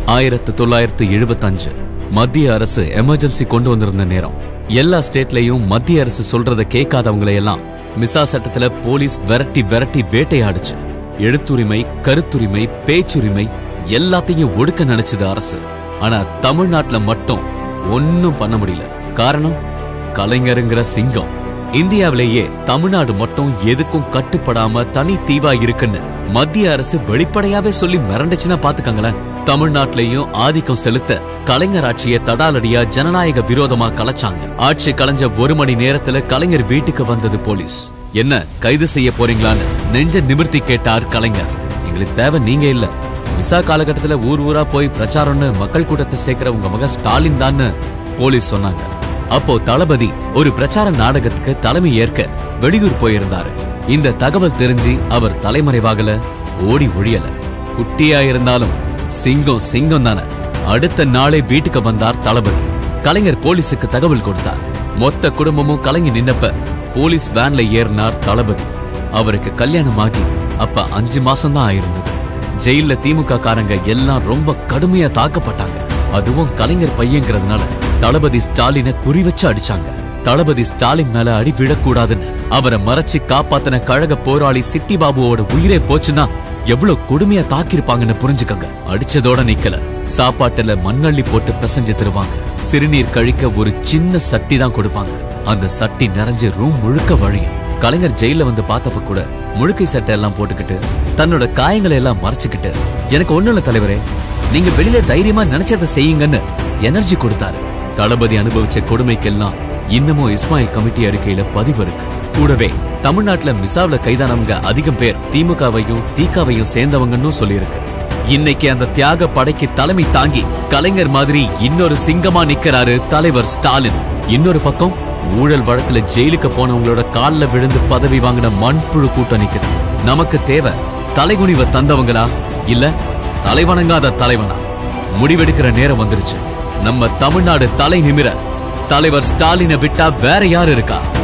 ஆயிரத்து தொள்ளாயிரத்து எழுபத்தஞ்சு மத்திய அரசு எமர்ஜென்சி கொண்டு வந்திருந்த நேரம் எல்லா ஸ்டேட்லயும் மத்திய அரசு சொல்றத கேட்காதவங்களை எல்லாம் மிசா சட்டத்துல போலீஸ் விரட்டி விரட்டி வேட்டையாடுச்சு எழுத்துரிமை கருத்துரிமை பேச்சுரிமை எல்லாத்தையும் ஒடுக்க நினைச்சது அரசு ஆனா தமிழ்நாட்டுல மட்டும் ஒன்னும் பண்ண முடியல காரணம் கலைஞருங்கிற சிங்கம் இந்தியாவிலேயே தமிழ்நாடு மட்டும் எதுக்கும் கட்டுப்படாம தனி தீவா இருக்குன்னு மத்திய அரசு வெளிப்படையாவே சொல்லி மிரண்டுச்சுன்னா பாத்துக்கங்களேன் தமிழ்நாட்டிலையும் ஆதிக்கம் செலுத்த கலைஞர் ஆட்சியை தடாலடியா ஜனநாயக விரோதமா கலைச்சாங்க ஆட்சி கலைஞ்ச ஒரு மணி நேரத்துல கலைஞர் வீட்டுக்கு வந்தது போலீஸ் என்ன கைது செய்ய போறீங்களான்னு நெஞ்ச நிமிர்த்தி கேட்டார் கலைஞர் எங்களுக்கு தேவை நீங்க இல்ல விசா காலகட்டத்துல ஊர் ஊரா போய் பிரச்சாரம்னு மக்கள் கூட்டத்தை சேர்க்கிற உங்க மகன் ஸ்டாலின் தான்னு போலீஸ் சொன்னாங்க அப்போ தளபதி ஒரு பிரச்சார நாடகத்துக்கு தலைமை ஏற்க வெளியூர் போயிருந்தாரு இந்த தகவல் தெரிஞ்சு அவர் தலைமறைவாகல ஓடி ஒழியல குட்டியா இருந்தாலும் சிங்கம் சிங்கம் தானே அடுத்த நாளே வீட்டுக்கு வந்தார் தளபதி கலைஞர் போலீஸுக்கு தகவல் கொடுத்தார் மொத்த குடும்பமும் கலங்கி நின்னப்ப போலீஸ் வேன்ல ஏறினார் தளபதி அவருக்கு கல்யாணமாகி அப்ப அஞ்சு மாசம் தான் ஆயிருந்தது ஜெயில்ல திமுக காரங்க எல்லாம் ரொம்ப கடுமையா தாக்கப்பட்டாங்க அதுவும் கலைஞர் பையங்கிறதுனால தளபதி ஸ்டாலினை குறி வச்சு அடிச்சாங்க தளபதி ஸ்டாலின் மேல அடி விழக்கூடாதுன்னு அவரை மறைச்சு காப்பாத்தின கழக போராளி சிட்டி பாபுவோட உயிரே போச்சுன்னா எவ்வளவு கொடுமையா தாக்கியிருப்பாங்கன்னு புரிஞ்சுக்கங்க அடிச்சதோட நிக்கல சாப்பாட்டுல மண்ணள்ளி போட்டு பிசைஞ்சு தருவாங்க சிறுநீர் கழிக்க ஒரு சின்ன சட்டி தான் கொடுப்பாங்க அந்த சட்டி நிறைஞ்சு ரூம் முழுக்க வழியும் கலைஞர் ஜெயில வந்து பார்த்தப்ப கூட முழுக்கை சட்டை எல்லாம் போட்டுக்கிட்டு தன்னோட காயங்களை எல்லாம் மறைச்சுக்கிட்டு எனக்கு ஒண்ணும் இல்ல தலைவரே நீங்க வெளியில தைரியமா நினைச்சதை செய்யுங்கன்னு எனர்ஜி கொடுத்தாரு தளபதி அனுபவிச்ச கொடுமைக்கெல்லாம் இன்னமும் இஸ்மாயில் கமிட்டி அறிக்கையில பதிவு இருக்கு கூடவே தமிழ்நாட்டுல மிசாவுல கைதானவங்க அதிகம் பேர் திமுகவையும் தீகாவையும் சேர்ந்தவங்கன்னு சொல்லியிருக்கு இன்னைக்கு அந்த தியாக படைக்கு தலைமை தாங்கி கலைஞர் மாதிரி இன்னொரு சிங்கமா நிக்கிறாரு தலைவர் ஸ்டாலின் இன்னொரு பக்கம் ஊழல் வழக்குல ஜெயிலுக்கு போனவங்களோட கால்ல விழுந்து பதவி வாங்கின மண்புழு கூட்டம் நிக்குது நமக்கு தேவை தலைகுனிவ தந்தவங்களா இல்ல தலைவணங்காத தலைவனா முடிவெடுக்கிற நேரம் வந்துருச்சு நம்ம தமிழ்நாடு தலை நிமிர தலைவர் ஸ்டாலினை விட்டா வேற யார் இருக்கா